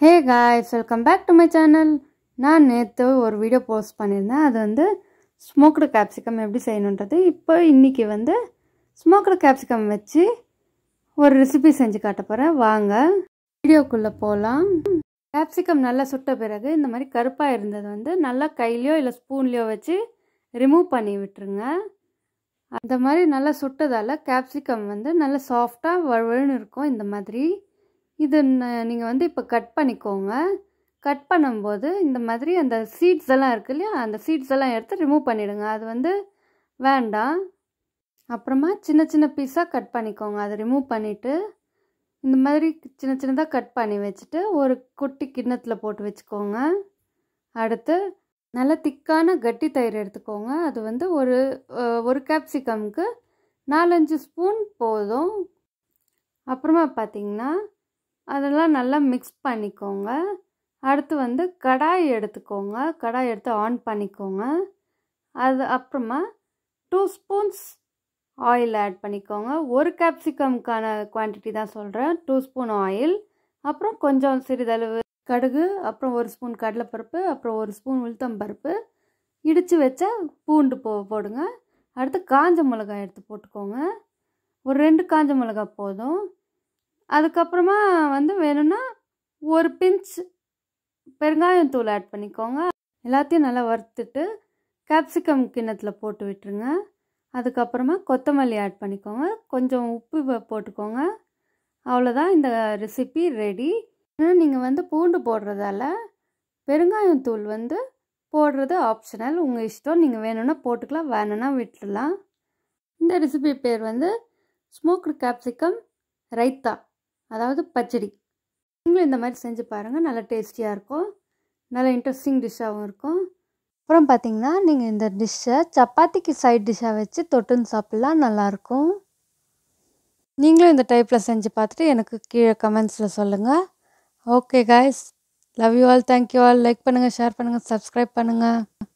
hey guys welcome back to my channel நான் நேற்று ஒரு வீடியோ போஸ்ட் பண்ணியிருந்தேன் அது வந்து ஸ்மோக்டு கேப்சிகம் எப்படி செய்யணுன்றது இப்போ இன்றைக்கி வந்து ஸ்மோக்டு கேப்சிகம் வச்சு ஒரு ரெசிபி செஞ்சு காட்ட போகிறேன் வாங்க வீடியோக்குள்ளே போகலாம் கேப்சிகம் நல்லா சுட்ட பிறகு இந்த மாதிரி கருப்பாக இருந்தது வந்து நல்லா கையிலையோ இல்லை ஸ்பூன்லேயோ வச்சு ரிமூவ் பண்ணி விட்டுருங்க அந்த மாதிரி நல்லா சுட்டதால் கேப்சிகம் வந்து நல்லா சாஃப்டாக வழுவழுன்னு இருக்கும் இந்த மாதிரி இது நீங்கள் வந்து இப்போ கட் பண்ணிக்கோங்க கட் பண்ணும்போது இந்த மாதிரி அந்த சீட்ஸ் எல்லாம் இருக்கு இல்லையா அந்த சீட்ஸ் எல்லாம் எடுத்து ரிமூவ் பண்ணிவிடுங்க அது வந்து வேண்டாம் அப்புறமா சின்ன சின்ன பீஸாக கட் பண்ணிக்கோங்க அதை ரிமூவ் பண்ணிவிட்டு இந்த மாதிரி சின்ன சின்னதாக கட் பண்ணி வச்சுட்டு ஒரு குட்டி கிண்ணத்தில் போட்டு வச்சுக்கோங்க அடுத்து நல்ல திக்கான கட்டி தயிர் எடுத்துக்கோங்க அது வந்து ஒரு ஒரு கேப்சிகம்க்கு நாலஞ்சு ஸ்பூன் போதும் அப்புறமா பார்த்திங்கன்னா அதெல்லாம் நல்லா மிக்ஸ் பண்ணிக்கோங்க அடுத்து வந்து கடாய் எடுத்துக்கோங்க கடாய் எடுத்து ஆன் பண்ணிக்கோங்க அது அப்புறமா டூ ஸ்பூன்ஸ் ஆயில் ஆட் பண்ணிக்கோங்க ஒரு கேப்சிகம்க்கான குவான்டிட்டி தான் சொல்கிறேன் டூ ஸ்பூன் ஆயில் அப்புறம் கொஞ்சம் சிறிதளவு கடுகு அப்புறம் ஒரு ஸ்பூன் கடலைப்பருப்பு அப்புறம் ஒரு ஸ்பூன் உளுத்தம் பருப்பு இடித்து வச்ச பூண்டு போ போடுங்க அடுத்து காஞ்ச மிளகாய் எடுத்து போட்டுக்கோங்க ஒரு ரெண்டு காஞ்ச மிளகாய் போதும் அதுக்கப்புறமா வந்து வேணும்னா ஒரு பிஞ்ச் பெருங்காயம் தூள் ஆட் பண்ணிக்கோங்க எல்லாத்தையும் நல்லா வறுத்துட்டு கேப்சிகம் கிண்ணத்தில் போட்டு விட்டுருங்க அதுக்கப்புறமா கொத்தமல்லி ஆட் பண்ணிக்கோங்க கொஞ்சம் உப்பு போட்டுக்கோங்க அவ்வளோதான் இந்த ரெசிபி ரெடி ஆனால் நீங்கள் வந்து பூண்டு போடுறதால பெருங்காயம் தூள் வந்து போடுறது ஆப்ஷனல் உங்கள் இஷ்டம் நீங்கள் வேணும்னா போட்டுக்கலாம் வேணும்னா விட்டுடலாம் இந்த ரெசிபி பேர் வந்து ஸ்மோக்டு கேப்சிகம் ரைத்தா அதாவது பச்சடி நீங்களும் இந்த மாதிரி செஞ்சு பாருங்கள் நல்லா டேஸ்டியாக இருக்கும் நல்லா இன்ட்ரெஸ்டிங் டிஷ்ஷாகவும் இருக்கும் அப்புறம் பார்த்தீங்கன்னா நீங்கள் இந்த டிஷ்ஷை சப்பாத்திக்கு சைட் டிஷ்ஷாக வச்சு தொட்டுன்னு சாப்பிட்லாம் நல்லாயிருக்கும் நீங்களும் இந்த டைப்பில் செஞ்சு பார்த்துட்டு எனக்கு கீழே கமெண்ட்ஸில் சொல்லுங்கள் okay guys love you all thank you all like பண்ணுங்கள் ஷேர் பண்ணுங்கள் சப்ஸ்கிரைப் பண்ணுங்கள்